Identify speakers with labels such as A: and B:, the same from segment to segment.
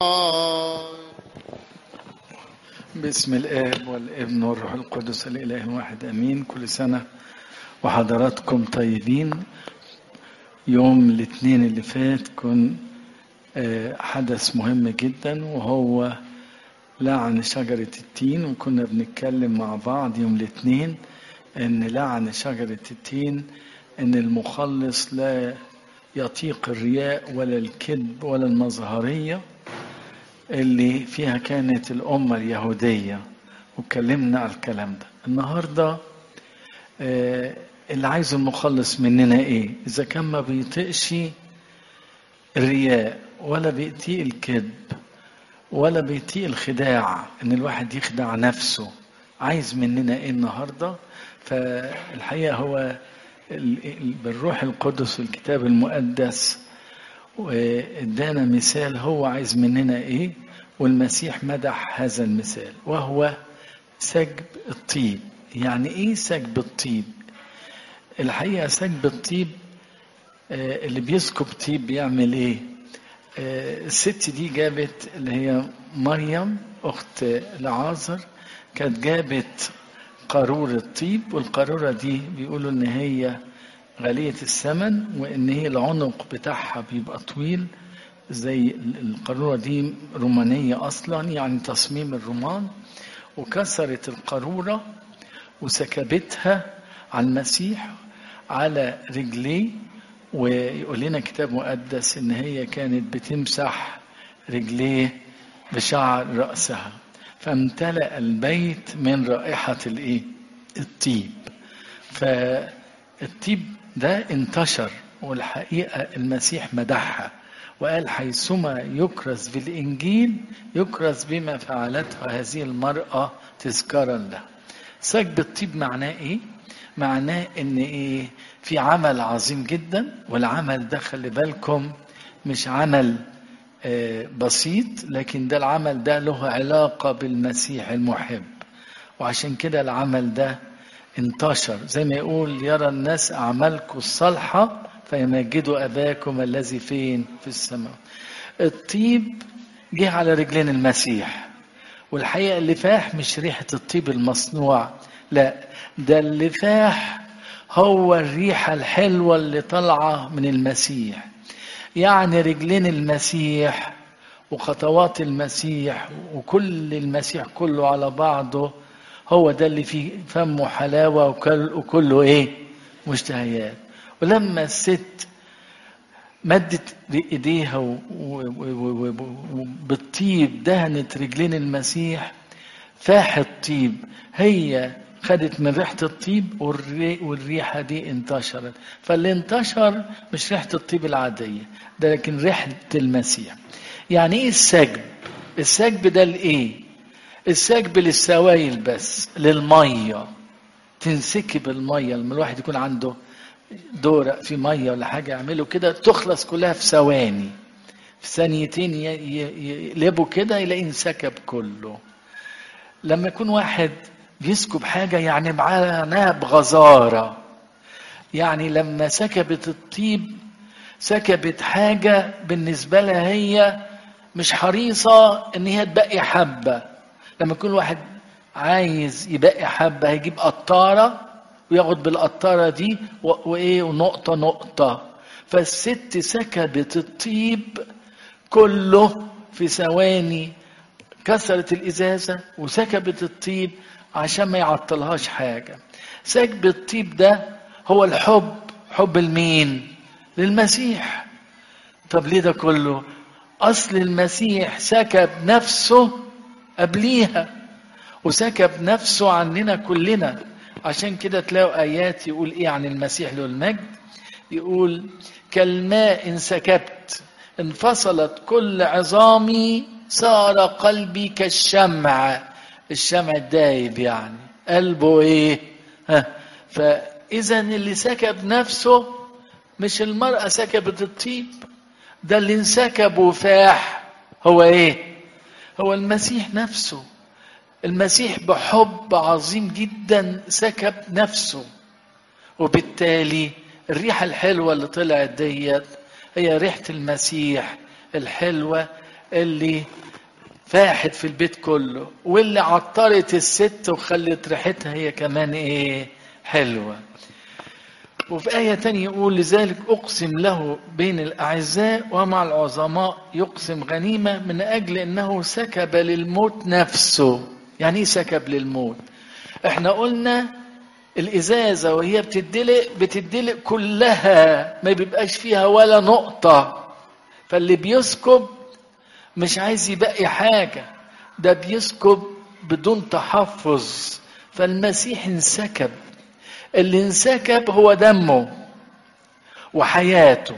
A: باسم الآب والابن والروح القدس الإله الواحد أمين كل سنة وحضراتكم طيبين يوم الاثنين اللي فات كن آه، حدث مهم جدا وهو لعن شجرة التين وكنا بنتكلم مع بعض يوم الاثنين ان لعن شجرة التين ان المخلص لا يطيق الرياء ولا الكذب ولا المظهرية اللي فيها كانت الأمة اليهودية واتكلمنا على الكلام ده النهاردة آه، اللي عايز المخلص مننا ايه اذا كان ما بيطيقش الرياء ولا بيطيق الكذب ولا بيطيق الخداع ان الواحد يخدع نفسه عايز مننا ايه النهارده فالحقيقه هو ال- ال- بالروح القدس والكتاب المقدس وادانا مثال هو عايز مننا ايه والمسيح مدح هذا المثال وهو سجب الطيب يعني ايه سجب الطيب الحقيقه سجب الطيب آه، اللي بيسكب طيب بيعمل ايه آه، الست دي جابت اللي هي مريم اخت لعازر كانت جابت قارورة طيب والقارورة دي بيقولوا ان هي غالية الثمن وان هي العنق بتاعها بيبقى طويل زي القارورة دي رومانية اصلا يعني تصميم الرومان وكسرت القارورة وسكبتها على المسيح على رجليه ويقول لنا كتاب مقدس ان هي كانت بتمسح رجليه بشعر رأسها فامتلأ البيت من رائحة الايه الطيب فالطيب ده انتشر والحقيقة المسيح مدحها وقال حيثما يكرز بالإنجيل يكرز بما فعلته هذه المرأة تذكارا له سجب الطيب معناه ايه معناه ان ايه في عمل عظيم جدا والعمل ده خلي بالكم مش عمل آه، بسيط لكن ده العمل ده له علاقة بالمسيح المحب وعشان كده العمل ده انتشر زي ما يقول يرى الناس أعمالكم الصالحة فيمجدوا أباكم الذي فين في السماء الطيب جه على رجلين المسيح والحقيقة اللي فاح مش ريحة الطيب المصنوع لا ده اللي فاح هو الريحة الحلوة اللي طالعة من المسيح يعني رجلين المسيح وخطوات المسيح وكل المسيح كله على بعضه هو ده اللي فيه فمه حلاوة وكل- وكله ايه مشتهيات ولما الست مدت ايديها و- و- و- و- وبالطيب دهنت رجلين المسيح فاح الطيب هي خدت من ريحة الطيب والري- والريحة دي انتشرت فاللي انتشر مش ريحة الطيب العادية ده لكن ريحة المسيح يعني ايه السجب السجب ده لايه السجب للسوائل بس للمية تنسكب المية لما الواحد يكون عنده دورق في مية ولا حاجة يعمله كده تخلص كلها في ثواني في ثانيتين ي- ي- يقلبوا كده يلاقي انسكب كله لما يكون واحد بيسكب حاجة يعني معناها بغزارة يعني لما سكبت الطيب سكبت حاجة بالنسبة لها هي مش حريصة ان هي تبقي حبة لما يكون واحد عايز يبقي حبة هيجيب قطارة وياخد بالقطارة دي و- وايه ونقطة نقطة فالست سكبت الطيب كله في ثواني كسرت الإزازة وسكبت الطيب عشان ما يعطلهاش حاجة سكب الطيب ده هو الحب حب المين للمسيح طب ليه ده كله أصل المسيح سكب نفسه قبليها وسكب نفسه عننا كلنا عشان كده تلاقوا آيات يقول إيه عن المسيح له المجد يقول كالماء إن سكبت انفصلت كل عظامي صار قلبي كالشمع الشمع الدايب يعني قلبه ايه ها فاذا اللي سكب نفسه مش المرأة سكبت الطيب ده اللي انسكب وفاح هو ايه هو المسيح نفسه المسيح بحب عظيم جدا سكب نفسه وبالتالي الريحة الحلوة اللي طلعت ديت هي ريحة المسيح الحلوة اللي فاحت في البيت كله واللي عطرت الست وخلت ريحتها هي كمان ايه حلوة وفي آية تانية يقول لذلك أقسم له بين الأعزاء ومع العظماء يقسم غنيمة من أجل أنه سكب للموت نفسه يعني إيه سكب للموت احنا قلنا الإزازة وهي بتدلق بتدلق كلها ما بيبقاش فيها ولا نقطة فاللي بيسكب مش عايز يبقي حاجة ده بيسكب بدون تحفظ فالمسيح انسكب اللي انسكب هو دمه وحياته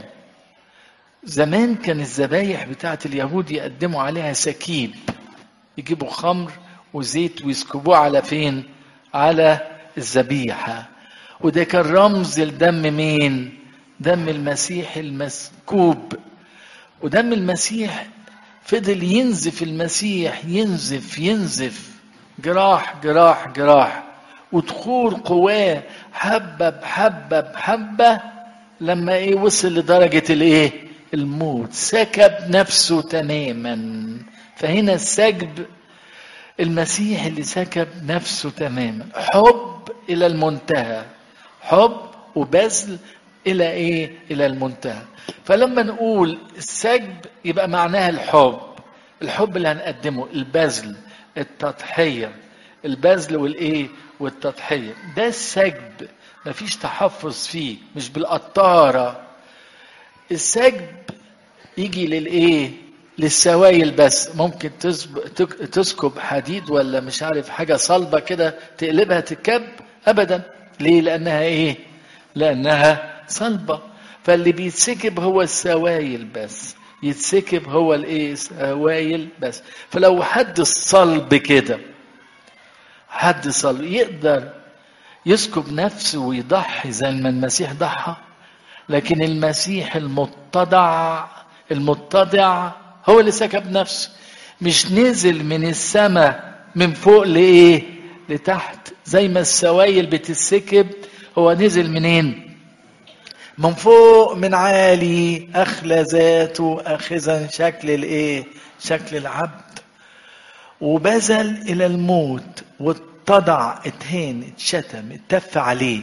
A: زمان كان الذبايح بتاعت اليهود يقدموا عليها سكيب يجيبوا خمر وزيت ويسكبوه على فين على الذبيحة وده كان رمز لدم مين دم المسيح المسكوب ودم المسيح فضل ينزف المسيح ينزف ينزف جراح جراح جراح ودخول قواه حبة بحبة بحبة لما ايه وصل لدرجة الايه الموت سكب نفسه تماما فهنا السكب المسيح اللي سكب نفسه تماما حب الى المنتهى حب وبذل الى ايه الى المنتهى فلما نقول السجب يبقى معناها الحب الحب اللي هنقدمه البذل التضحيه البذل والايه والتضحيه ده السجب مفيش تحفظ فيه مش بالقطاره السجب يجي للايه للسوائل بس ممكن تسكب حديد ولا مش عارف حاجه صلبه كده تقلبها تكب ابدا ليه لانها ايه لانها صلبه فاللي بيتسكب هو السوائل بس يتسكب هو الايه سوائل بس فلو حد الصلب كده حد صلب يقدر يسكب نفسه ويضحي زي ما المسيح ضحى لكن المسيح المتضع المتضع هو اللي سكب نفسه مش نزل من السماء من فوق لايه لتحت زي ما السوائل بتتسكب هو نزل منين من فوق من عالي اخلى ذاته اخذا شكل الايه شكل العبد وبذل الى الموت واتضع اتهان اتشتم اتف عليه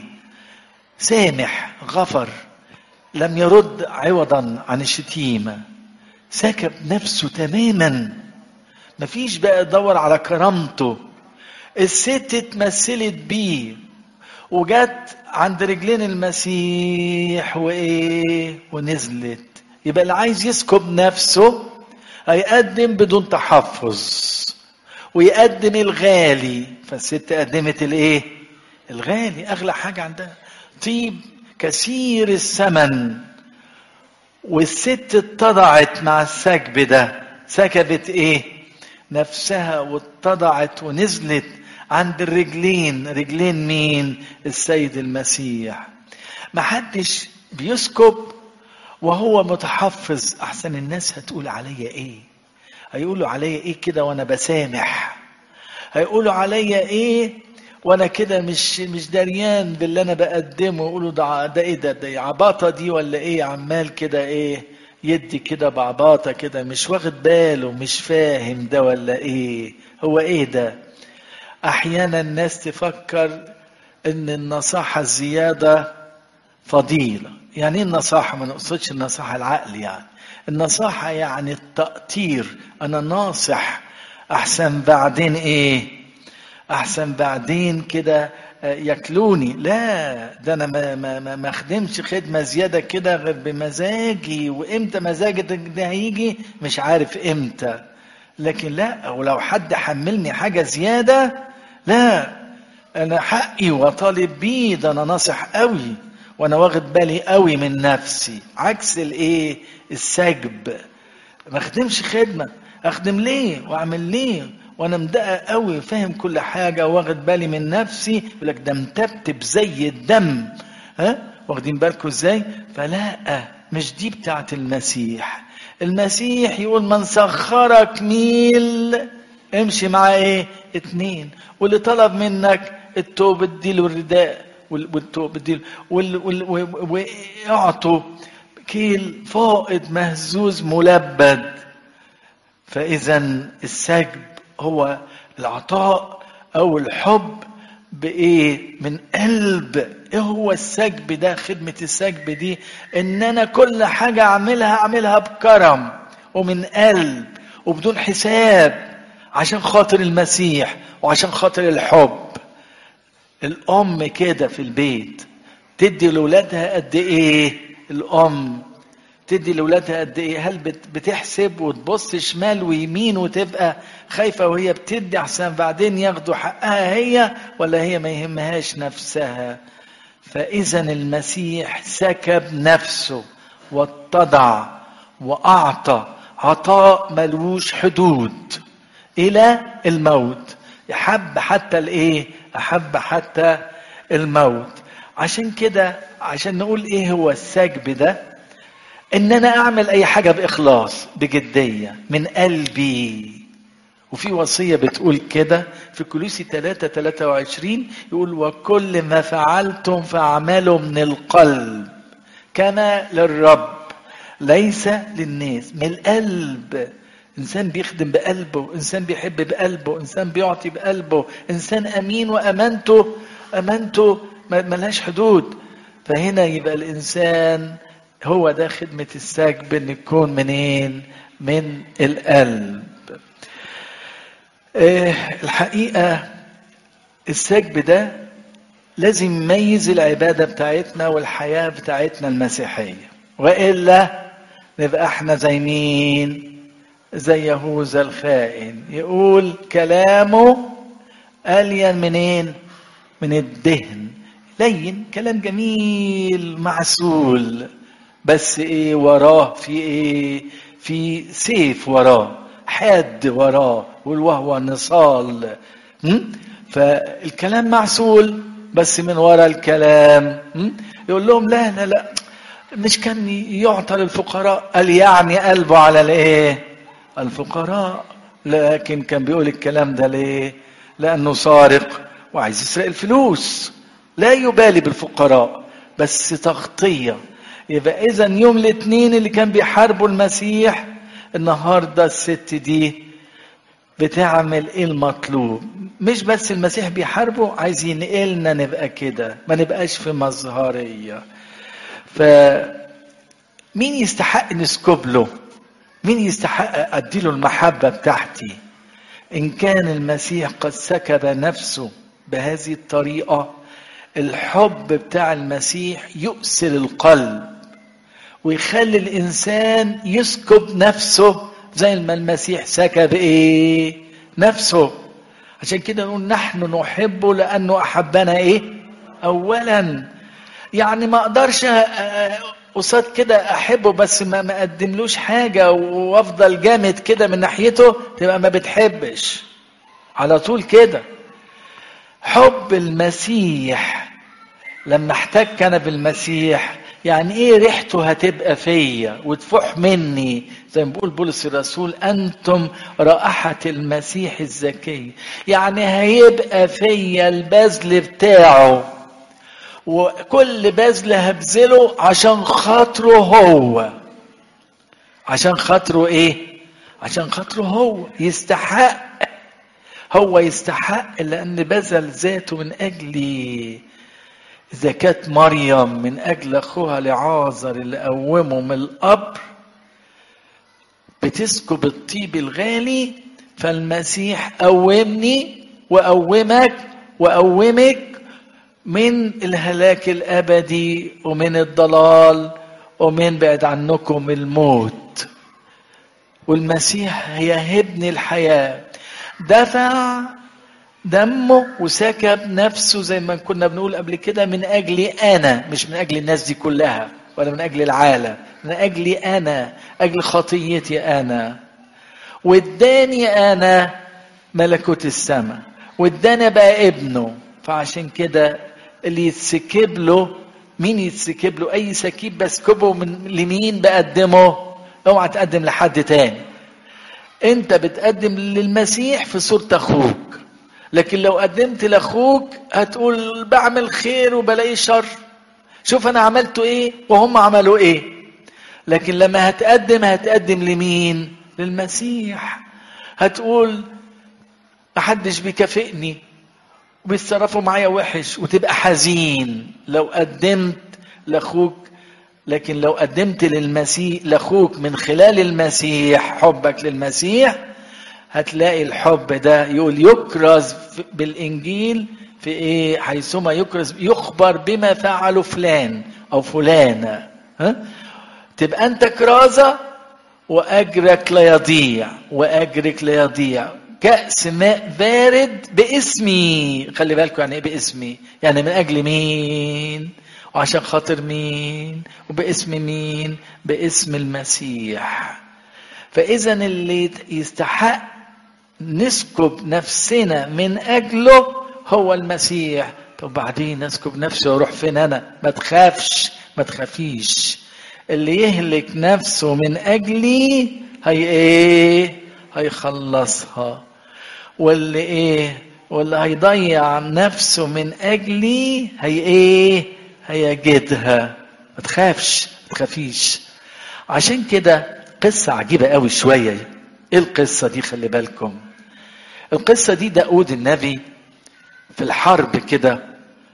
A: سامح غفر لم يرد عوضا عن الشتيمه سكب نفسه تماما مفيش بقى يدور على كرامته الست اتمثلت بيه وجت عند رجلين المسيح وايه ونزلت يبقى اللي عايز يسكب نفسه هيقدم بدون تحفظ ويقدم الغالي فالست قدمت الايه الغالي اغلى حاجه عندها طيب كثير الثمن والست اتضعت مع السكب ده سكبت ايه نفسها واتضعت ونزلت عند الرجلين رجلين مين السيد المسيح محدش بيسكب وهو متحفظ احسن الناس هتقول عليا ايه هيقولوا عليا ايه كده وانا بسامح هيقولوا عليا ايه وانا كده مش مش دريان باللي انا بقدمه يقولوا ده ده ايه ده ده عباطه دي ولا ايه عمال كده ايه يدي كده بعباطه كده مش واخد باله مش فاهم ده ولا ايه هو ايه ده احيانا الناس تفكر ان النصاحه الزياده فضيله يعني ايه النصاحه ما نقصدش النصاحه العقل يعني النصاحه يعني التقطير انا ناصح احسن بعدين ايه احسن بعدين كده ياكلوني لا ده انا ما ما ما ما اخدمش خدمه زياده كده غير بمزاجي وامتى مزاجي ده هيجي مش عارف امتى لكن لا ولو حد حملني حاجه زياده لا انا حقي وطالب بيه ده انا ناصح قوي وانا واخد بالي قوي من نفسي عكس الايه السجب ما اخدمش خدمه اخدم ليه واعمل ليه وانا مدقق قوي فاهم كل حاجه واخد بالي من نفسي يقول لك ده متبتب زي الدم ها واخدين بالكم ازاي فلا مش دي بتاعت المسيح المسيح يقول من سخرك ميل امشي معاه ايه اتنين واللي طلب منك التوب اديله الرداء والتوب اديله واعطوا كيل فائض مهزوز ملبد فاذا السجب هو العطاء او الحب بايه من قلب ايه هو السجب ده خدمه السجب دي ان انا كل حاجه اعملها اعملها بكرم ومن قلب وبدون حساب عشان خاطر المسيح وعشان خاطر الحب الام كده في البيت تدي لاولادها قد ايه الام تدي لاولادها قد ايه هل بتحسب وتبص شمال ويمين وتبقى خايفه وهي بتدي احسن بعدين ياخدوا حقها هي ولا هي ما يهمهاش نفسها فاذا المسيح سكب نفسه واتضع واعطى عطاء ملوش حدود الى الموت يحب حتى الايه احب حتى الموت عشان كده عشان نقول ايه هو السجب ده ان انا اعمل اي حاجه باخلاص بجديه من قلبي وفي وصيه بتقول كده في كلوسي 3 23 يقول وكل ما فعلتم فاعملوا من القلب كما للرب ليس للناس من القلب انسان بيخدم بقلبه انسان بيحب بقلبه انسان بيعطي بقلبه انسان امين وامانته امانته ملهاش حدود فهنا يبقى الانسان هو ده خدمة السجب ان يكون منين من القلب اه الحقيقة السجب ده لازم يميز العبادة بتاعتنا والحياة بتاعتنا المسيحية وإلا نبقى احنا زي مين زي يهوذا الخائن يقول كلامه ألين منين من الدهن لين كلام جميل معسول بس ايه وراه في ايه في سيف وراه حاد وراه وهو نصال فالكلام معسول بس من وراء الكلام يقول لهم لا لا لا مش كان يعطى للفقراء قال يعني قلبه على الايه الفقراء لكن كان بيقول الكلام ده ليه لانه سارق وعايز يسرق الفلوس لا يبالي بالفقراء بس تغطيه يبقى اذا يوم الاثنين اللي كان بيحاربوا المسيح النهارده الست دي بتعمل ايه المطلوب مش بس المسيح بيحاربه عايز ينقلنا نبقى كده ما نبقاش في مظهريه ف مين يستحق نسكب له مين يستحق اديله المحبه بتاعتي ان كان المسيح قد سكب نفسه بهذه الطريقه الحب بتاع المسيح يؤسر القلب ويخلي الانسان يسكب نفسه زي ما المسيح سكب ايه نفسه عشان كده نقول نحن نحبه لانه احبنا ايه اولا يعني ما اقدرش قصاد كده احبه بس ما ما اقدملوش حاجه وافضل جامد كده من ناحيته تبقى ما بتحبش على طول كده حب المسيح لما احتك انا بالمسيح يعني ايه ريحته هتبقى فيا وتفح مني زي ما بيقول بولس الرسول انتم رائحة المسيح الزكي يعني هيبقى فيا البذل بتاعه وكل بذل هبذله عشان خاطره هو عشان خاطره ايه عشان خاطره هو يستحق هو يستحق لان بذل ذاته من اجلي إذا كانت مريم من أجل أخوها لعازر اللي قومه من القبر بتسكب الطيب الغالي فالمسيح قومني وقومك وقومك من الهلاك الأبدي ومن الضلال ومن بعد عنكم الموت والمسيح يهبني الحياة دفع دمه وسكب نفسه زي ما كنا بنقول قبل كده من اجلي انا مش من اجل الناس دي كلها ولا من اجل العالم من اجلي انا اجل خطيتي انا واداني انا ملكوت السماء وادانا بقى ابنه فعشان كده اللي يتسكب له مين يتسكب له اي سكيب بسكبه من لمين بقدمه اوعى تقدم لحد تاني انت بتقدم للمسيح في صورة اخوك لكن لو قدمت لاخوك هتقول بعمل خير وبلاقي شر شوف انا عملته ايه وهم عملوا ايه لكن لما هتقدم هتقدم لمين للمسيح هتقول محدش بيكافئني وبيتصرفوا معايا وحش وتبقى حزين لو قدمت لاخوك لكن لو قدمت للمسيح لاخوك من خلال المسيح حبك للمسيح هتلاقي الحب ده يقول يكرز بالانجيل في ايه حيثما يكرز يخبر بما فعله فلان او فلانه ها تبقى انت كرازه واجرك لا يضيع واجرك لا يضيع كأس ماء بارد باسمي خلي بالكم يعني ايه باسمي يعني من اجل مين وعشان خاطر مين وباسم مين باسم المسيح فاذا اللي يستحق نسكب نفسنا من اجله هو المسيح طب بعدين اسكب نفسي واروح فين انا ما تخافش ما تخافيش اللي يهلك نفسه من اجلي هي ايه هيخلصها واللي ايه واللي هيضيع نفسه من اجلي هي ايه هيجدها ما تخافش ما تخافيش عشان كده قصة عجيبة قوي شوية ايه القصة دي خلي بالكم القصة دي داود النبي في الحرب كده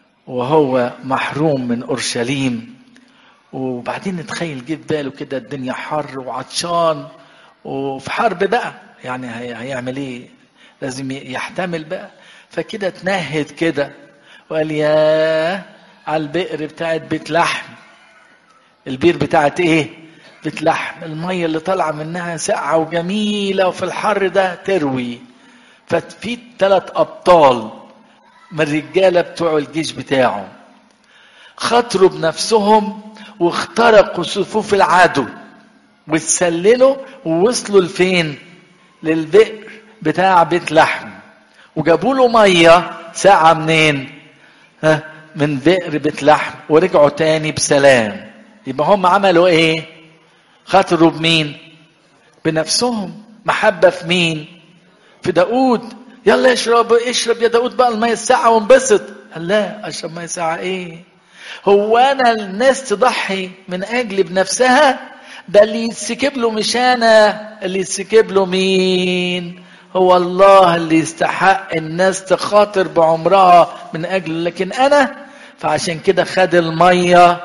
A: وهو محروم من اورشليم وبعدين نتخيل جه في باله كده الدنيا حر وعطشان وفي حرب بقى يعني هيعمل ايه لازم يحتمل بقى فكده اتنهد كده وقال يا على البئر بتاعت بيت لحم البير بتاعت ايه بيت لحم الميه اللي طالعه منها ساقعه وجميله وفي الحر ده تروي ففي ثلاث ابطال من الرجاله بتوع الجيش بتاعه خاطروا بنفسهم واخترقوا صفوف العدو واتسللوا ووصلوا لفين للبئر بتاع بيت لحم وجابوا له ميه ساعه منين ها من بئر بيت لحم ورجعوا تاني بسلام يبقى هم عملوا ايه خاطروا بمين بنفسهم محبه في مين في داود يلا اشرب اشرب يا داود بقى الميه الساعه وانبسط قال لا اشرب ميه ساعه ايه هو انا الناس تضحي من اجلي بنفسها ده اللي يتسكب له مش انا اللي يتسكب له مين هو الله اللي يستحق الناس تخاطر بعمرها من اجله لكن انا فعشان كده خد الميه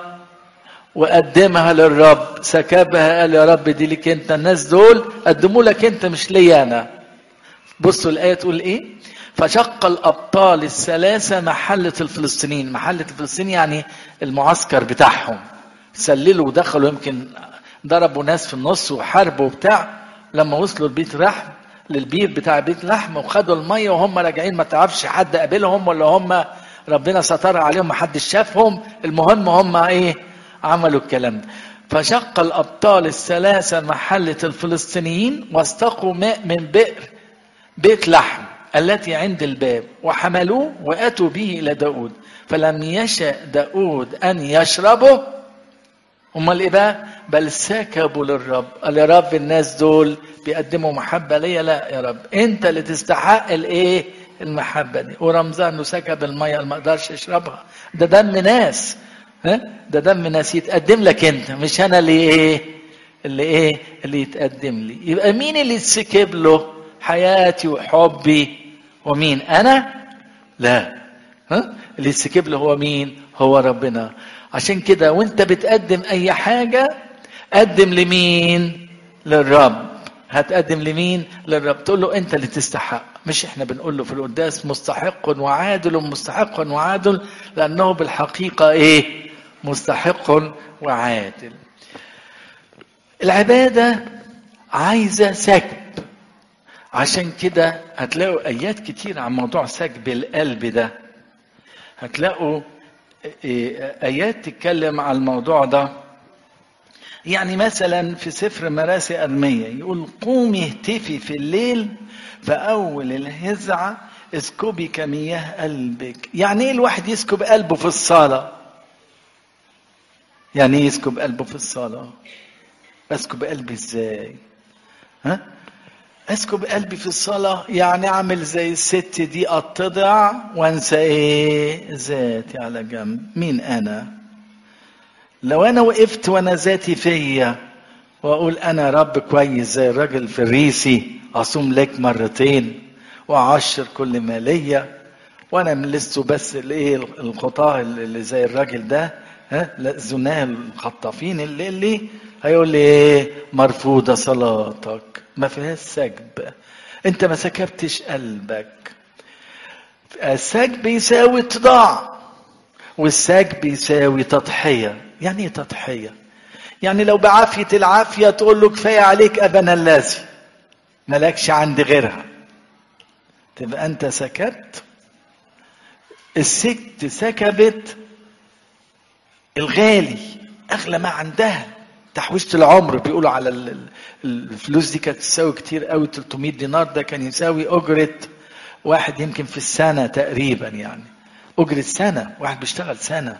A: وقدمها للرب سكبها قال يا رب دي ليك انت الناس دول قدموا لك انت مش ليا انا بصوا الايه تقول ايه فشق الابطال الثلاثه محله الفلسطينيين محله الفلسطينيين يعني المعسكر بتاعهم سللوا ودخلوا يمكن ضربوا ناس في النص وحاربوا وبتاع لما وصلوا البيت لحم للبير بتاع بيت لحم وخدوا الميه وهم راجعين ما تعرفش حد قابلهم ولا هم ربنا ستر عليهم ما حدش شافهم المهم هم ايه عملوا الكلام ده فشق الابطال الثلاثه محله الفلسطينيين واستقوا ماء من بئر بيت لحم التي عند الباب وحملوه واتوا به الى داود فلم يشأ داود ان يشربه امال ايه بقى بل سكبوا للرب قال يا رب الناس دول بيقدموا محبه ليا لا يا رب انت اللي تستحق الايه المحبه دي ورمزها انه سكب الميه اللي ما اقدرش اشربها ده دم ناس ها ده دم ناس يتقدم لك انت مش انا اللي ايه اللي ايه اللي يتقدم لي يبقى مين اللي يتسكب له حياتي وحبي ومين انا لا ها اللي يتسكب له هو مين هو ربنا عشان كده وانت بتقدم اي حاجه قدم لمين للرب هتقدم لمين للرب تقول له انت اللي تستحق مش احنا بنقول له في القداس مستحق وعادل مستحق وعادل لانه بالحقيقه ايه مستحق وعادل العباده عايزه سكب عشان كده هتلاقوا ايات كتير عن موضوع سكب القلب ده هتلاقوا ايات تتكلم عن الموضوع ده يعني مثلا في سفر مراسي أرمية يقول قومي اهتفي في الليل فأول الهزعة اسكبي كمياه قلبك يعني ايه الواحد يسكب قلبه في الصلاة يعني ايه يسكب قلبه في الصلاة اسكب قلبي ازاي ها اسكب قلبي في الصلاة يعني اعمل زي الست دي اتضع وانسى ايه ذاتي على جنب مين انا لو انا وقفت وانا ذاتي فيا واقول انا رب كويس زي الراجل الفريسي اصوم لك مرتين واعشر كل ما ليا وانا من لسه بس الايه الخطاه اللي زي الراجل ده ها الزناه الخطافين اللي اللي هيقول لي ايه مرفوضه صلاتك ما فيهاش سكب انت ما سكبتش قلبك السكب يساوي اتضاع والسكب يساوي تضحيه يعني ايه تضحيه يعني لو بعافيه العافيه تقول له كفايه عليك ابنا الذي مالكش عندي غيرها تبقى انت سكت الست سكبت الغالي اغلى ما عندها تحويشة العمر بيقولوا على الفلوس دي كانت تساوي كتير قوي 300 دينار ده كان يساوي اجرة واحد يمكن في السنة تقريبا يعني اجرة سنة واحد بيشتغل سنة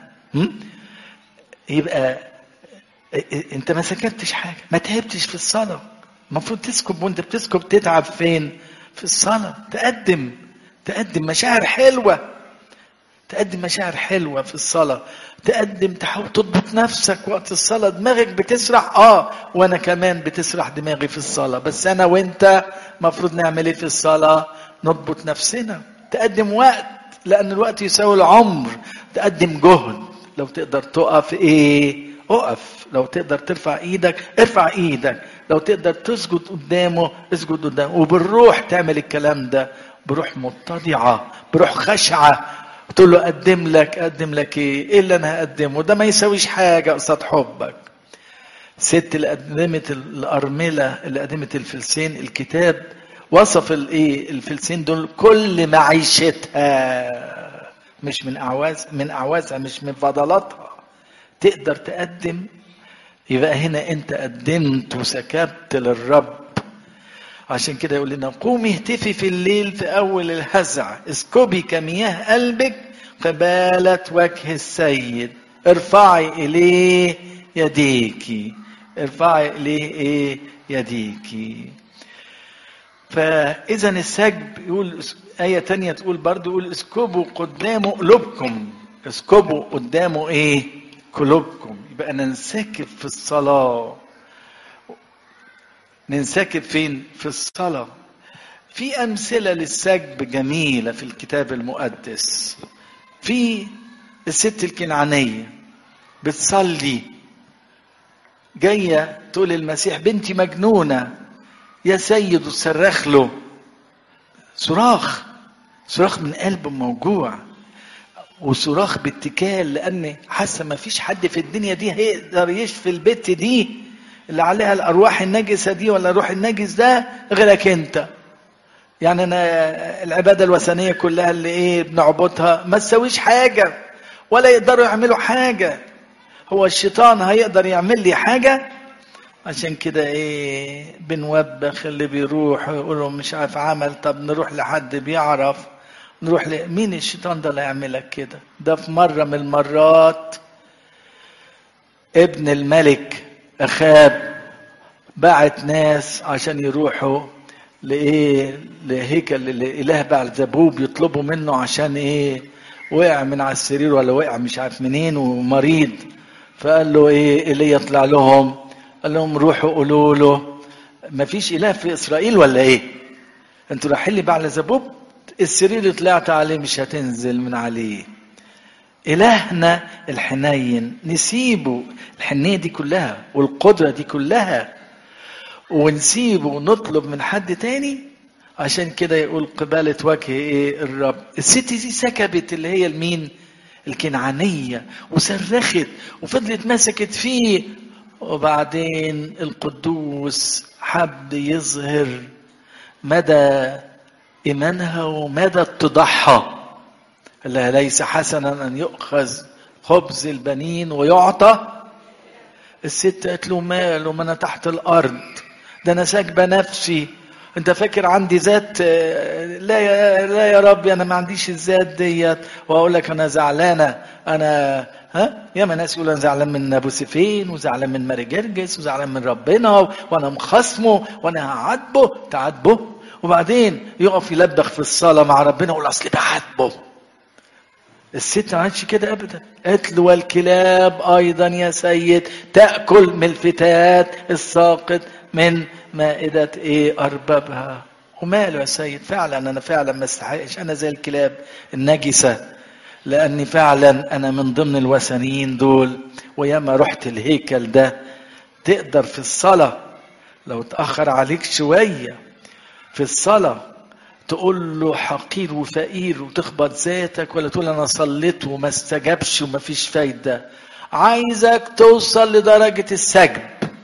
A: يبقى انت ما سكتش حاجة ما تعبتش في الصلاة المفروض تسكب وانت بتسكب تتعب فين في الصلاة تقدم تقدم مشاعر حلوة تقدم مشاعر حلوة في الصلاة تقدم تحاول تضبط نفسك وقت الصلاة دماغك بتسرح اه وانا كمان بتسرح دماغي في الصلاة بس انا وانت مفروض نعمل ايه في الصلاة نضبط نفسنا تقدم وقت لان الوقت يساوي العمر تقدم جهد لو تقدر تقف ايه اقف لو تقدر ترفع ايدك ارفع ايدك لو تقدر تسجد قدامه اسجد قدامه وبالروح تعمل الكلام ده بروح متضعة بروح خشعة تقول له اقدم لك اقدم لك ايه ايه اللي انا هقدمه ده ما يساويش حاجه قصاد حبك ست اللي قدمت الارمله اللي قدمت الفلسين الكتاب وصف الايه الفلسين دول كل معيشتها مش من اعواز من اعوازها مش من فضلاتها تقدر تقدم يبقى هنا انت قدمت وسكبت للرب عشان كده يقول لنا قومي اهتفي في الليل في اول الهزع اسكبي كمياه قلبك قبالة وجه السيد ارفعي اليه يديكي ارفعي اليه ايه يديكي فاذا السجب يقول آية تانية تقول برضو يقول اسكبوا قدامه قلوبكم اسكبوا قدامه ايه قلوبكم يبقى ننسكب في الصلاه ننسكب فين في الصلاة في أمثلة للسجب جميلة في الكتاب المقدس في الست الكنعانية بتصلي جاية تقول المسيح بنتي مجنونة يا سيد وصرخ له صراخ صراخ من قلب موجوع وصراخ باتكال لان حاسه ما فيش حد في الدنيا دي هيقدر يشفي البت دي اللي عليها الارواح النجسه دي ولا الروح النجس ده غيرك انت يعني انا العباده الوثنيه كلها اللي ايه بنعبدها ما تسويش حاجه ولا يقدروا يعملوا حاجه هو الشيطان هيقدر يعمل لي حاجه عشان كده ايه بنوبخ اللي بيروح ويقولوا مش عارف عمل طب نروح لحد بيعرف نروح ل... مين الشيطان ده اللي يعملك كده ده في مرة من المرات ابن الملك أخاب بعت ناس عشان يروحوا لإيه لهيكل لإله بعلزبوب يطلبوا منه عشان إيه وقع من على السرير ولا وقع مش عارف منين ومريض فقال له إيه اللي يطلع لهم قال لهم روحوا قولوا له ما فيش إله في إسرائيل ولا إيه انتوا رايحين لي بعلزبوب السرير اللي طلعت عليه مش هتنزل من عليه إلهنا الحنين نسيبه الحنية دي كلها والقدرة دي كلها ونسيبه ونطلب من حد تاني عشان كده يقول قبالة وجه ايه الرب الست دي سكبت اللي هي المين الكنعانية وصرخت وفضلت مسكت فيه وبعدين القدوس حب يظهر مدى إيمانها ومدى اتضاعها لها ليس حسنا أن يؤخذ خبز البنين ويعطى الست قالت له ماله ما أنا تحت الأرض ده أنا ساكبة نفسي أنت فاكر عندي ذات لا يا لا يا ربي أنا ما عنديش الذات ديت وأقول لك أنا زعلانة أنا ها يا ما ناس يقولوا انا زعلان من ابو سيفين وزعلان من ماري جرجس وزعلان من ربنا وانا مخاصمه وانا هعاتبه تعاتبه وبعدين يقف يلبخ في الصلاة مع ربنا يقول أصل بعاتبه الست ما عادش كده ابدا قالت له والكلاب ايضا يا سيد تاكل من الفتات الساقط من مائده ايه اربابها وماله يا سيد فعلا انا فعلا ما استحقش انا زي الكلاب النجسه لاني فعلا انا من ضمن الوثنيين دول وياما رحت الهيكل ده تقدر في الصلاه لو تاخر عليك شويه في الصلاه تقول له حقير وفقير وتخبط ذاتك ولا تقول انا صليت وما استجابش وما فيش فايده عايزك توصل لدرجه السجب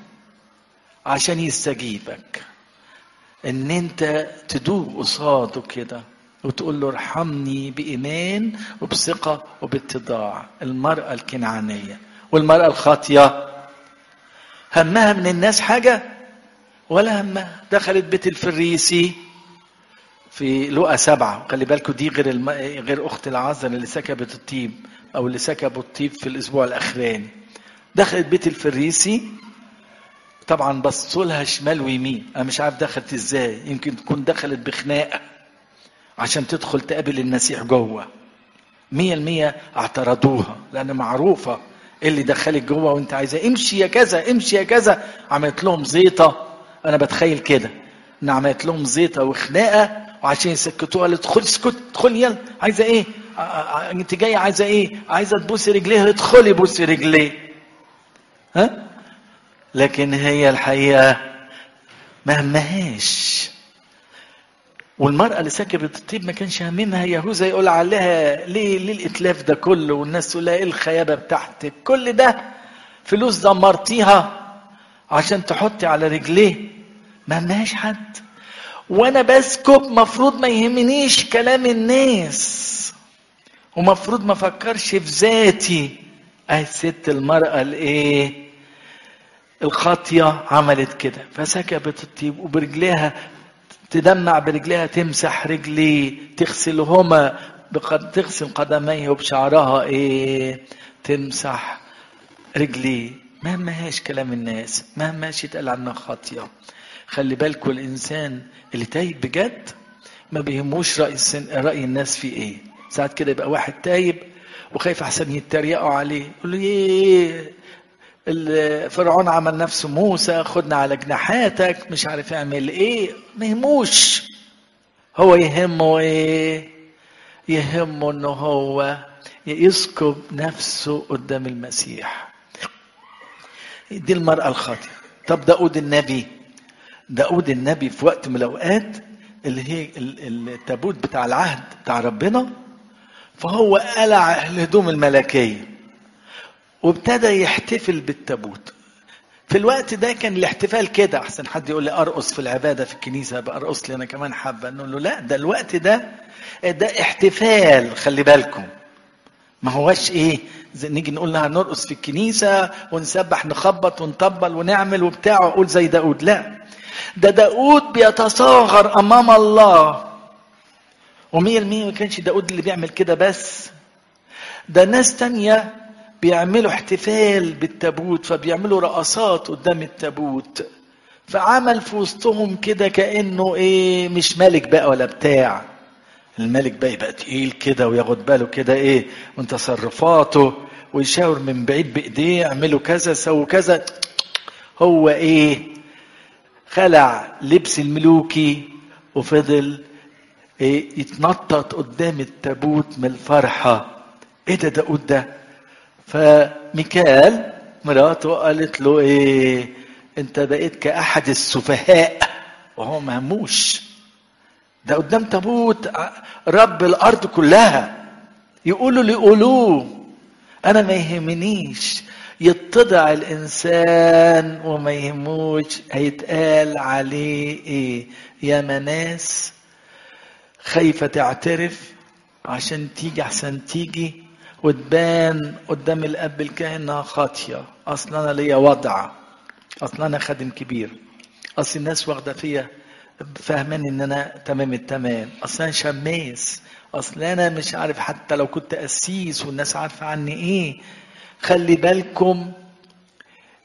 A: عشان يستجيبك ان انت تدوق قصاده كده وتقول له ارحمني بايمان وبثقه وباتضاع المراه الكنعانيه والمراه الخاطيه همها من الناس حاجه ولا همها دخلت بيت الفريسي في لقى سبعة خلي بالكم دي غير الم... غير أخت العذر اللي سكبت الطيب أو اللي سكبوا الطيب في الأسبوع الأخراني دخلت بيت الفريسي طبعا بصوا لها شمال ويمين أنا مش عارف دخلت إزاي يمكن تكون دخلت بخناقة عشان تدخل تقابل المسيح جوه مية المية اعترضوها لأن معروفة اللي دخلك جوه وانت عايزة امشي يا كذا امشي يا كذا عملت لهم زيطة أنا بتخيل كده إن عملت لهم زيطة وخناقة وعشان يسكتوها قالت ادخلي اسكت ادخلي يلا عايزه ايه؟ انت جايه عايزه ايه؟ عايزه تبوسي رجليها ادخلي بوسي رجليه. ها؟ لكن هي الحقيقه ما همهاش. والمرأة اللي سكبت الطيب ما كانش هممها يهوذا يقول عليها ليه ليه الإتلاف ده كله والناس تقول لها إيه الخيابة بتاعتك كل ده فلوس دمرتيها عشان تحطي على رجليه ما همهاش حد وانا بسكب مفروض ما يهمنيش كلام الناس ومفروض ما افكرش في ذاتي اهي الست المرأة الايه الخاطية عملت كده فسكبت الطيب وبرجليها تدمع برجليها تمسح رجليه تغسلهما بقد تغسل قدميه وبشعرها ايه تمسح رجليه ما همهاش كلام الناس ما همهاش يتقال عنها خاطيه خلي بالكم الانسان اللي تايب بجد ما بيهموش راي راي الناس فيه ايه ساعات كده يبقى واحد تايب وخايف احسن يتريقوا عليه يقول له ايه فرعون عمل نفسه موسى خدنا على جناحاتك مش عارف يعمل ايه ما يهموش هو يهمه ايه يهمه ان هو يسكب نفسه قدام المسيح دي المرأة الخاطئة طب داود النبي داود النبي في وقت من الاوقات اللي هي التابوت بتاع العهد بتاع ربنا فهو قلع الهدوم الملكيه وابتدى يحتفل بالتابوت في الوقت ده كان الاحتفال كده احسن حد يقول لي ارقص في العباده في الكنيسه بارقص لي انا كمان حابه نقول له لا ده الوقت ده ده احتفال خلي بالكم ما هوش ايه زي نيجي نقول لها نرقص في الكنيسه ونسبح نخبط ونطبل ونعمل وبتاع واقول زي داود لا ده داود بيتصاغر امام الله ومية المية ما كانش داود اللي بيعمل كده بس ده ناس تانية بيعملوا احتفال بالتابوت فبيعملوا رقصات قدام التابوت فعمل في وسطهم كده كانه ايه مش ملك بقى ولا بتاع الملك بقى يبقى تقيل كده وياخد باله كده ايه من تصرفاته ويشاور من بعيد بايديه اعملوا كذا سووا كذا هو ايه خلع لبس الملوكي وفضل إيه يتنطط قدام التابوت من الفرحة ايه ده داود ده فميكال مراته قالت له ايه انت بقيت كأحد السفهاء وهو مهموش ده قدام تابوت رب الارض كلها يقولوا اللي يقولوه انا ما يهمنيش يتضع الانسان وما يهموش هيتقال عليه ايه يا مناس خايفه تعترف عشان تيجي احسن تيجي وتبان قدام الاب الكاهن انها خاطيه اصل انا ليا وضع اصل انا خادم كبير اصل الناس واخده فيا فاهمان ان انا تمام التمام اصل انا شماس اصل انا مش عارف حتى لو كنت قسيس والناس عارفه عني ايه خلي بالكم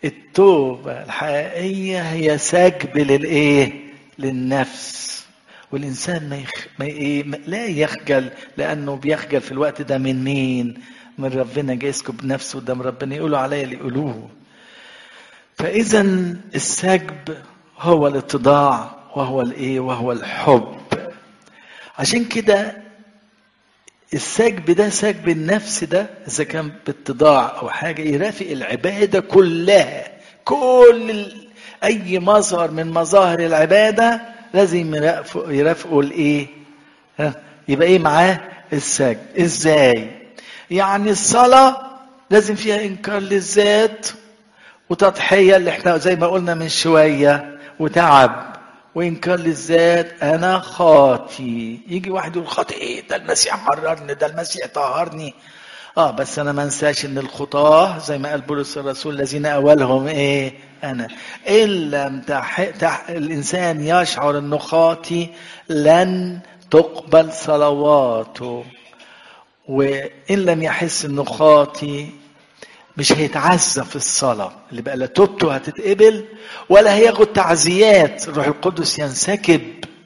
A: التوبه الحقيقيه هي سجب للايه للنفس والإنسان ما, يخ... ما, إيه... ما لا يخجل لأنه بيخجل في الوقت ده من مين من ربنا جاي يسكب نفسه قدام ربنا يقولوا عليا اللي يقولوه فإذا السجب هو الاتضاع وهو الايه وهو الحب عشان كده السجب ده سجب النفس ده اذا كان باتضاع او حاجه يرافق العباده كلها كل ال... اي مظهر من مظاهر العباده لازم يرافقوا يرافقوا الايه ها يبقى ايه معاه السجد ازاي يعني الصلاه لازم فيها انكار للذات وتضحيه اللي احنا زي ما قلنا من شويه وتعب وانكار للذات انا خاطي يجي واحد يقول خاطي ايه ده المسيح حررني ده المسيح طهرني اه بس انا ما انساش ان الخطاه زي ما قال بولس الرسول الذين اولهم ايه انا ان لم تح... تح... الانسان يشعر انه خاطي لن تقبل صلواته وان لم يحس انه خاطي مش هيتعزى في الصلاة اللي بقى لا توبته هتتقبل ولا هياخد تعزيات الروح القدس ينسكب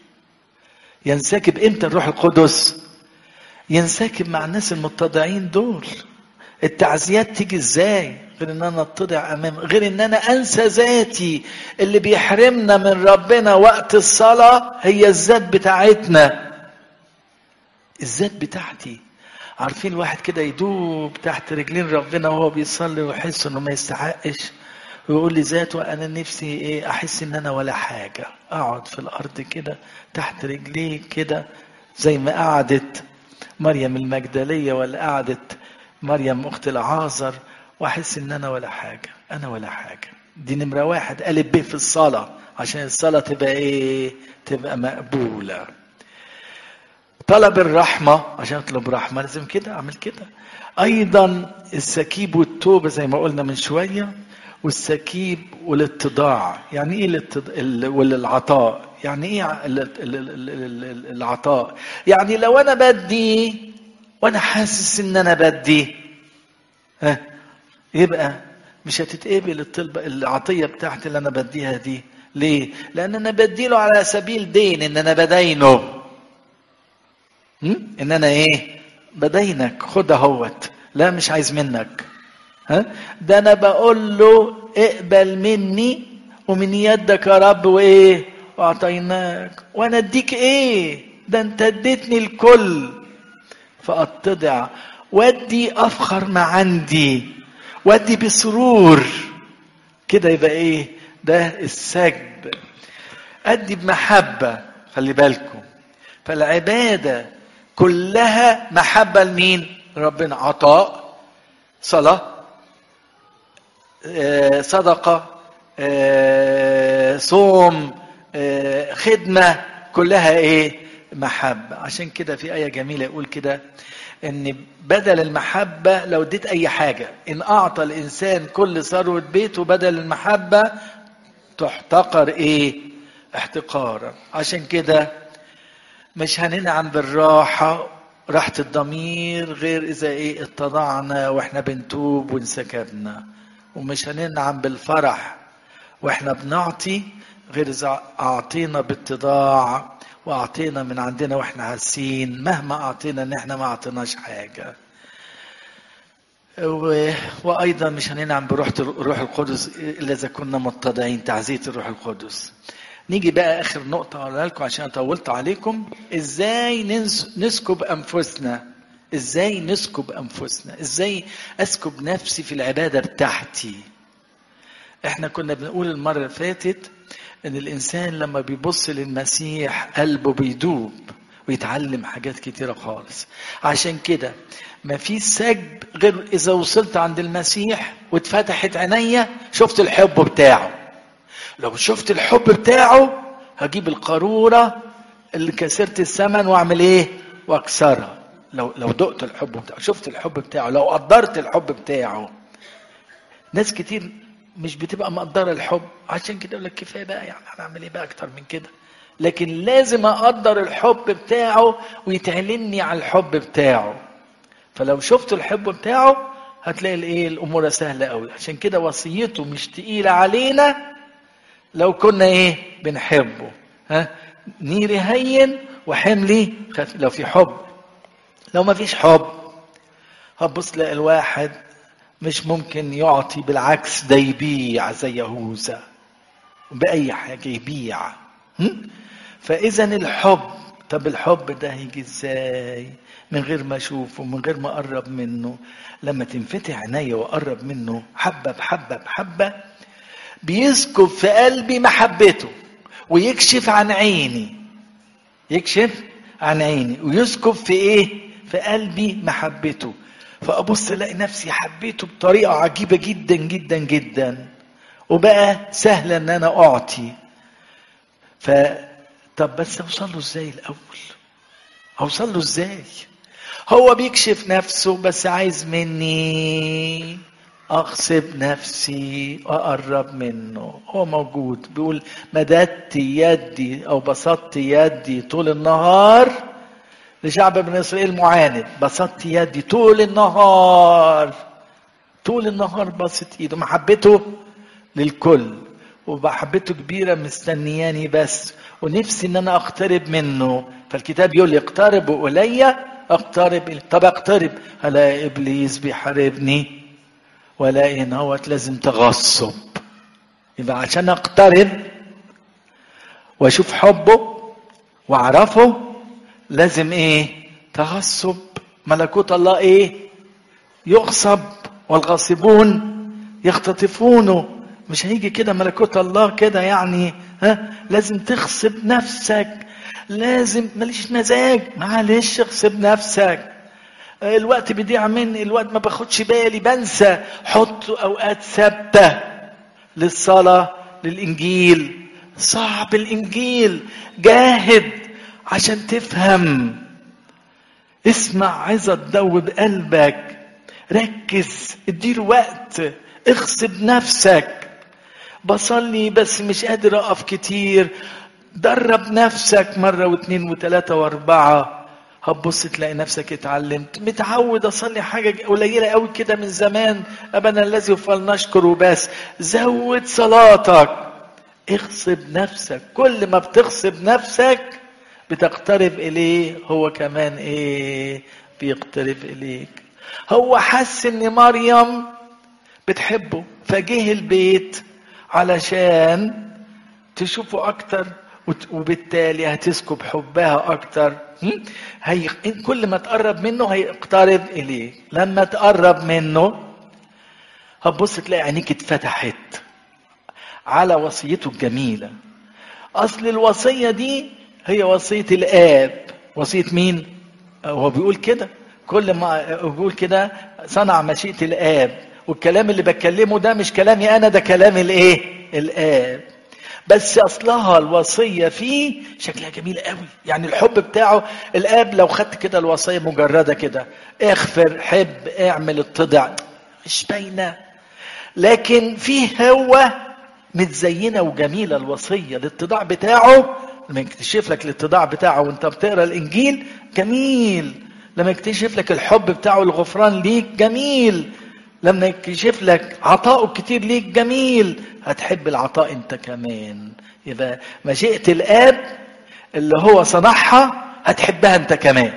A: ينسكب امتى الروح القدس ينسكب مع الناس المتضعين دول التعزيات تيجي ازاي غير ان انا اتضع امام غير ان انا انسى ذاتي اللي بيحرمنا من ربنا وقت الصلاة هي الذات بتاعتنا الذات بتاعتي عارفين الواحد كده يدوب تحت رجلين ربنا وهو بيصلي ويحس انه ما يستحقش ويقول لي ذاته انا نفسي ايه احس ان انا ولا حاجه اقعد في الارض كده تحت رجليه كده زي ما قعدت مريم المجدليه ولا قعدت مريم اخت العازر واحس ان انا ولا حاجه انا ولا حاجه دي نمره واحد قالب به في الصلاه عشان الصلاه تبقى ايه تبقى مقبوله طلب الرحمة عشان اطلب رحمة لازم كده اعمل كده ايضا السكيب والتوبة زي ما قلنا من شوية والسكيب والاتضاع يعني ايه الاتض... والعطاء يعني ايه العطاء يعني لو انا بدي وانا حاسس ان انا بدي ها يبقى مش هتتقبل الطلبة العطية بتاعتي اللي انا بديها دي ليه لان انا بديله على سبيل دين ان انا بدينه ان انا ايه بدينك خد اهوت لا مش عايز منك ها ده انا بقول له اقبل مني ومن يدك يا رب وايه واعطيناك وانا اديك ايه ده انت اديتني الكل فاتضع ودي افخر ما عندي ودي بسرور كده يبقى ايه ده السجب ادي بمحبه خلي بالكم فالعباده كلها محبة لمين؟ ربنا عطاء صلاة صدقة صوم خدمة كلها ايه؟ محبة عشان كده في آية جميلة يقول كده ان بدل المحبة لو اديت اي حاجة ان اعطى الانسان كل ثروة بيته بدل المحبة تحتقر ايه؟ احتقارا عشان كده مش هننعم بالراحة راحة الضمير غير إذا إيه اتضعنا وإحنا بنتوب وانسكبنا ومش هننعم بالفرح وإحنا بنعطي غير إذا أعطينا باتضاع وأعطينا من عندنا وإحنا حاسين مهما أعطينا إن إحنا ما أعطيناش حاجة و... وأيضا مش هننعم بروح الروح القدس إلا إذا كنا متضعين تعزية الروح القدس نيجي بقى اخر نقطة اقولها لكم عشان طولت عليكم ازاي ننس... نسكب انفسنا ازاي نسكب انفسنا ازاي اسكب نفسي في العبادة بتاعتي احنا كنا بنقول المرة اللي فاتت ان الانسان لما بيبص للمسيح قلبه بيدوب ويتعلم حاجات كتيرة خالص عشان كده ما في سجب غير اذا وصلت عند المسيح واتفتحت عينيا شفت الحب بتاعه لو شفت الحب بتاعه هجيب القارورة اللي كسرت الثمن واعمل ايه واكسرها لو لو دقت الحب بتاعه شفت الحب بتاعه لو قدرت الحب بتاعه ناس كتير مش بتبقى مقدره الحب عشان كده يقول لك كفايه بقى يعني هنعمل ايه بقى اكتر من كده لكن لازم اقدر الحب بتاعه ويتعلمني على الحب بتاعه فلو شفت الحب بتاعه هتلاقي الايه الامور سهله قوي عشان كده وصيته مش تقيله علينا لو كنا ايه بنحبه ها نيري هين وحملي خف... لو في حب لو ما فيش حب هتبص تلاقي الواحد مش ممكن يعطي بالعكس ده يبيع زي يهوذا بأي حاجة يبيع فإذا الحب طب الحب ده هيجي ازاي من غير ما اشوفه من غير ما اقرب منه لما تنفتح عينيا واقرب منه حبه بحبه بحبه بيسكب في قلبي محبته ويكشف عن عيني يكشف عن عيني ويسكب في ايه في قلبي محبته فابص الاقي نفسي حبيته بطريقه عجيبه جدا جدا جدا وبقى سهل ان انا اعطي ف طب بس اوصل له ازاي الاول اوصل له ازاي هو بيكشف نفسه بس عايز مني اغصب نفسي واقرب منه هو موجود بيقول مددت يدي او بسطت يدي طول النهار لشعب بني اسرائيل معاند بسطت يدي طول النهار طول النهار بسط ايده محبته للكل ومحبته كبيره مستنياني بس ونفسي ان انا اقترب منه فالكتاب يقول لي اقتربوا الي اقترب طب اقترب الاقي ابليس بيحاربني والاقي ان هو لازم تغصب يبقى عشان اقترب واشوف حبه واعرفه لازم ايه تغصب ملكوت الله ايه يغصب والغاصبون يختطفونه مش هيجي كده ملكوت الله كده يعني ها لازم تغصب نفسك لازم ماليش مزاج معلش اغصب نفسك الوقت بيضيع مني الوقت ما باخدش بالي بنسى حط اوقات ثابته للصلاه للانجيل صعب الانجيل جاهد عشان تفهم اسمع عظة تدوب قلبك ركز اديله وقت اغصب نفسك بصلي بس مش قادر اقف كتير درب نفسك مرة واثنين وثلاثة واربعة هتبص تلاقي نفسك اتعلمت متعود اصلي حاجة قليلة قوي كده من زمان ابنا الذي فلنشكر وبس زود صلاتك اغصب نفسك كل ما بتغصب نفسك بتقترب اليه هو كمان ايه بيقترب اليك هو حس ان مريم بتحبه فجه البيت علشان تشوفه اكتر وبالتالي هتسكب حبها اكتر هي كل ما تقرب منه هيقترب اليك لما تقرب منه هتبص تلاقي عينيك اتفتحت على وصيته الجميله اصل الوصيه دي هي وصيه الاب وصيه مين هو بيقول كده كل ما بيقول كده صنع مشيئه الاب والكلام اللي بتكلمه ده مش كلامي انا ده كلام الايه الاب بس اصلها الوصيه فيه شكلها جميل قوي يعني الحب بتاعه الاب لو خدت كده الوصيه مجرده كده اغفر حب اعمل اتضع مش باينه لكن فيه هو متزينه وجميله الوصيه الاتضاع بتاعه لما يكتشف لك الاتضاع بتاعه وانت بتقرا الانجيل جميل لما يكتشف لك الحب بتاعه الغفران ليك جميل لما يكشف لك عطاؤه كتير ليك جميل هتحب العطاء انت كمان يبقى مشيئة الآب اللي هو صنعها هتحبها انت كمان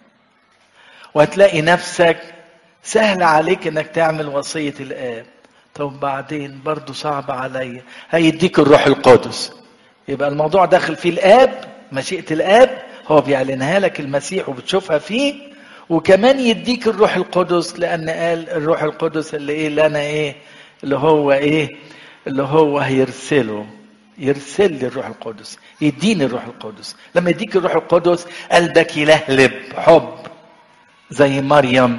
A: وهتلاقي نفسك سهل عليك انك تعمل وصية الآب طب بعدين برضو صعب عليا هيديك الروح القدس يبقى الموضوع داخل فيه الآب مشيئة الآب هو بيعلنها لك المسيح وبتشوفها فيه وكمان يديك الروح القدس لان قال الروح القدس اللي ايه اللي انا ايه اللي هو ايه اللي هو هيرسله يرسل لي الروح القدس يديني الروح القدس لما يديك الروح القدس قلبك يلهلب حب زي مريم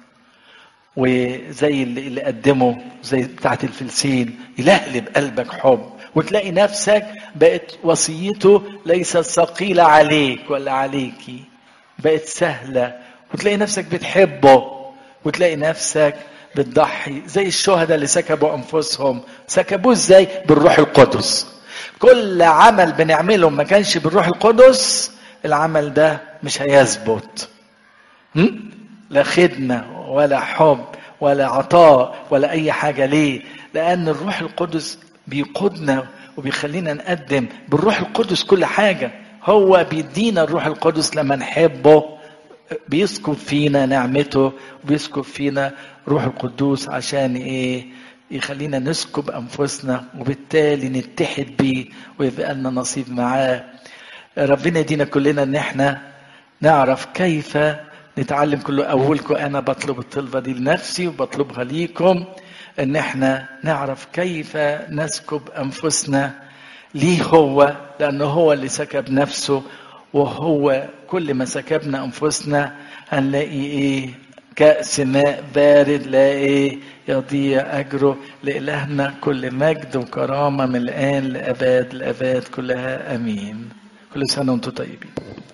A: وزي اللي, اللي قدمه زي بتاعت الفلسين يلهلب قلبك حب وتلاقي نفسك بقت وصيته ليست ثقيلة عليك ولا عليكي بقت سهلة وتلاقي نفسك بتحبه وتلاقي نفسك بتضحي زي الشهداء اللي سكبوا انفسهم سكبوه ازاي بالروح القدس كل عمل بنعمله ما كانش بالروح القدس العمل ده مش هيثبت لا خدمة ولا حب ولا عطاء ولا أي حاجة ليه لأن الروح القدس بيقودنا وبيخلينا نقدم بالروح القدس كل حاجة هو بيدينا الروح القدس لما نحبه بيسكب فينا نعمته وبيسكب فينا روح القدوس عشان ايه يخلينا نسكب انفسنا وبالتالي نتحد بيه ويبقى لنا نصيب معاه ربنا يدينا كلنا ان احنا نعرف كيف نتعلم كل اولكم انا بطلب الطلبه دي لنفسي وبطلبها ليكم ان احنا نعرف كيف نسكب انفسنا ليه هو لانه هو اللي سكب نفسه وهو كل ما سكبنا انفسنا هنلاقي ايه كأس ماء بارد لا ايه يضيع اجره لالهنا كل مجد وكرامه من الان لاباد الاباد كلها امين كل سنه وانتم طيبين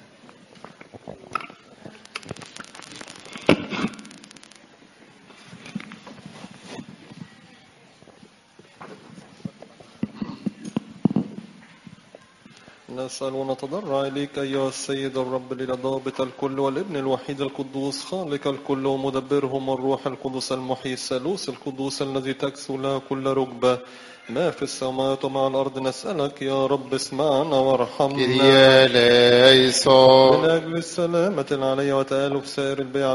B: نسأل ونتضرع إليك أيها السيد الرب للضابط الكل والابن الوحيد القدوس خالق الكل ومدبرهم الروح القدس المحيي الثالوث القدوس الذي تكسو له كل ركبة ما في السماوات ومع الأرض نسألك يا رب اسمعنا وارحمنا
C: كريا ليسون
B: من أجل السلامة العليا وتآلف سائر البيع